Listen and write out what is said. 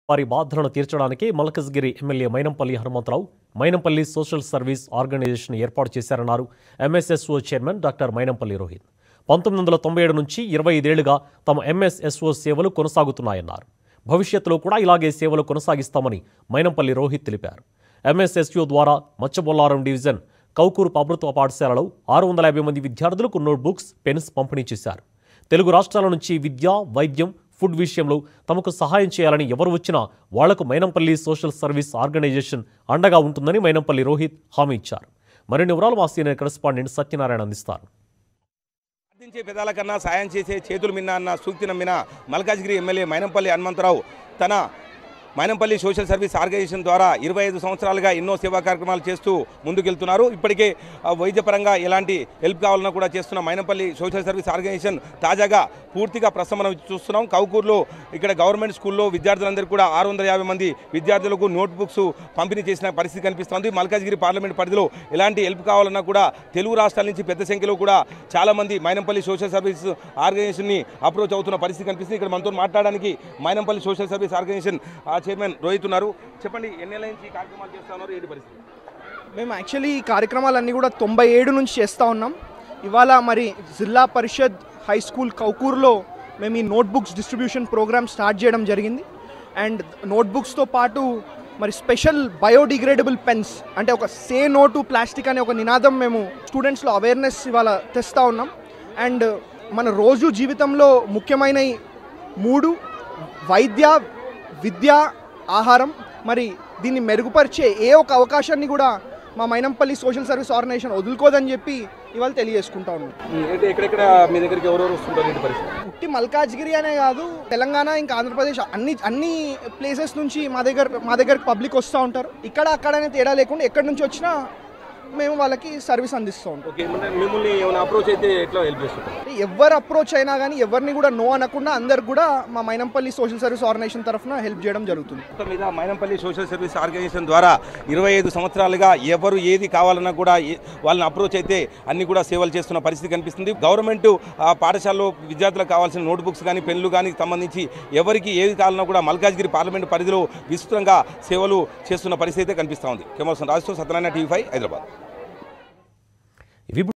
వారి బాధలను తీర్చడానికి Malkajgiri MLA Mynampally Hanumantharao Mynampally social service organisation ఏర్పాటు చేశారన్నారు MSSO chairman doctor Mynampally Rohit పంతొమ్మిది వందల తొంభై ఏడు నుంచి ఇరవై ఐదేళ్లుగా తమ ఎంఎస్ఎస్ఓ సేవలు కొనసాగుతున్నాయన్నారు భవిష్యత్తులో కూడా ఇలాగే సేవలు కొనసాగిస్తామని మైనంపల్లి రోహిత్ తెలిపారు ఎంఎస్ఎస్యు ద్వారా మచ్చబొల్లారం డివిజన్ కౌకూరు ప్రభుత్వ పాఠశాలలో ఆరు వందల యాభై మంది విద్యార్థులకు నోట్బుక్స్ పెన్స్ పంపిణీ చేశారు తెలుగు రాష్ట్రాల నుంచి విద్య వైద్యం ఫుడ్ విషయంలో తమకు సహాయం చేయాలని ఎవరు వచ్చినా వాళ్లకు మైనంపల్లి సోషల్ సర్వీస్ ఆర్గనైజేషన్ అండగా ఉంటుందని మైనంపల్లి రోహిత్ హామీ ఇచ్చారు మరిన్ని వివరాలు మా సీనియర్ కరెస్పాండెంట్ సత్యనారాయణ అందిస్తారు ప్రార్థించే పెదాల కన్నా సాయం చేసే చేతులు మిన్న అన్న సూక్తి నమ్మిన మల్కాజ్గిరి ఎమ్మెల్యే మైనంపల్లి హనుమంతరావు తన మైనంపల్లి సోషల్ సర్వీస్ ఆర్గనైజేషన్ ద్వారా ఇరవై ఐదు సంవత్సరాలుగా ఎన్నో సేవా కార్యక్రమాలు చేస్తూ ముందుకెళ్తున్నారు ఇప్పటికే ఆ, వైద్యపరంగా ఎలాంటి హెల్ప్ కావాలన్నా కూడా చేస్తున్న మైనంపల్లి సోషల్ సర్వీస్ ఆర్గనైజేషన్ తాజాగా పూర్తిగా ప్రసమనం చూస్తున్నాం కౌకూరులో ఇక్కడ గవర్నమెంట్ స్కూల్లో విద్యార్థులందరికీ కూడా ఆరు వందల యాభై మంది విద్యార్థులకు నోట్ బుక్స్ పంపిణీ చేసిన పరిస్థితి కనిపిస్తోంది మల్కాజ్గిరి పార్లమెంట్ పరిధిలో ఎలాంటి హెల్ప్ కావాలన్నా కూడా తెలుగు రాష్ట్రాల నుంచి పెద్ద సంఖ్యలో కూడా చాలా మంది మైనంపల్లి సోషల్ సర్వీస్ ఆర్గనైజేషన్ని అప్రోచ్ అవుతున్న పరిస్థితి కనిపిస్తుంది ఇక్కడ మనతో మాట్లాడడానికి మైనంపల్లి సోషల్ సర్వీస్ ఆర్గనైజేషన్ ఆ చైర్మన్ రోహిత్ ఉన్నారు చెప్పండి ఎన్నేళ్ళ నుంచి ఈ కార్యక్రమాలు చేస్తా ఉన్నారు ఏంటి పరిస్థితి మేము యాక్చువల్లీ ఈ కార్యక్రమాలన్నీ కూడా తొంభై ఏడు నుంచి చేస్తూ ఉన్నాం ఇవాళ మరి జిల్లా పరిషత్ హై స్కూల్ కౌకూర్లో మేము ఈ నోట్బుక్స్ డిస్ట్రిబ్యూషన్ ప్రోగ్రామ్ స్టార్ట్ చేయడం జరిగింది అండ్ నోట్బుక్స్తో పాటు మరి స్పెషల్ బయోడిగ్రేడబుల్ పెన్స్ అంటే ఒక సే నో టు ప్లాస్టిక్ అనే ఒక నినాదం మేము స్టూడెంట్స్లో అవేర్నెస్ ఇవాళ తెస్తూ ఉన్నాం అండ్ మన రోజు జీవితంలో ముఖ్యమైన ఈ మూడు వైద్య విద్య ఆహారం మరి దీన్ని మెరుగుపరిచే ఏ ఒక అవకాశాన్ని కూడా మా మైనంపల్లి సోషల్ సర్వీస్ ఆర్గనైజేషన్ వదులుకోదని చెప్పి ఇవాళ తెలియజేసుకుంటా ఉన్నాం అంటే ఎక్కడెక్కడ మీ దగ్గరికి ఎవరెవరు వస్తుంటారు ఏంటి పరిస్థితి పుట్టి మల్కాజ్గిరి అనే కాదు తెలంగాణ ఇంకా ఆంధ్రప్రదేశ్ అన్ని అన్ని ప్లేసెస్ నుంచి మా దగ్గర మా దగ్గరకు పబ్లిక్ వస్తూ ఉంటారు ఇక్కడ అక్కడనే తేడా లేకుండా ఎక్కడి నుంచి వచ్చినా మేము వాళ్ళకి సర్వీస్ అందిస్తూ ఉంటాం ఓకే అంటే మిమ్మల్ని ఏమైనా అప్రోచ్ అయితే ఎట్లా హెల్ప్ చేస్తుంటారు ఎవరు అప్రోచ్ అయినా కానీ ఎవరిని కూడా నో అనకుండా అందరికి కూడా మా మైనంపల్లి సోషల్ సర్వీస్ ఆర్గనైజేషన్ తరఫున హెల్ప్ చేయడం జరుగుతుంది మొత్తం మీద మైనంపల్లి సోషల్ సర్వీస్ ఆర్గనైజేషన్ ద్వారా ఇరవై ఐదు సంవత్సరాలుగా ఎవరు ఏది కావాలన్నా కూడా ఏ- వాళ్ళని అప్రోచ్ అయితే అన్ని కూడా సేవలు చేస్తున్న పరిస్థితి కనిపిస్తుంది గవర్నమెంట్ ఆ పాఠశాలలో విద్యార్థులకు కావాల్సిన నోట్బుక్స్ కానీ పెన్లు కానీ సంబంధించి ఎవరికి ఏది కావాలన్నా కూడా మల్కాజ్గిరి పార్లమెంట్ పరిధిలో విస్తృతంగా సేవలు చేస్తున్న పరిస్థితి అయితే కనిపిస్తూ ఉంది camera Raju Satyanarayana TV five Hyderabad ఇవి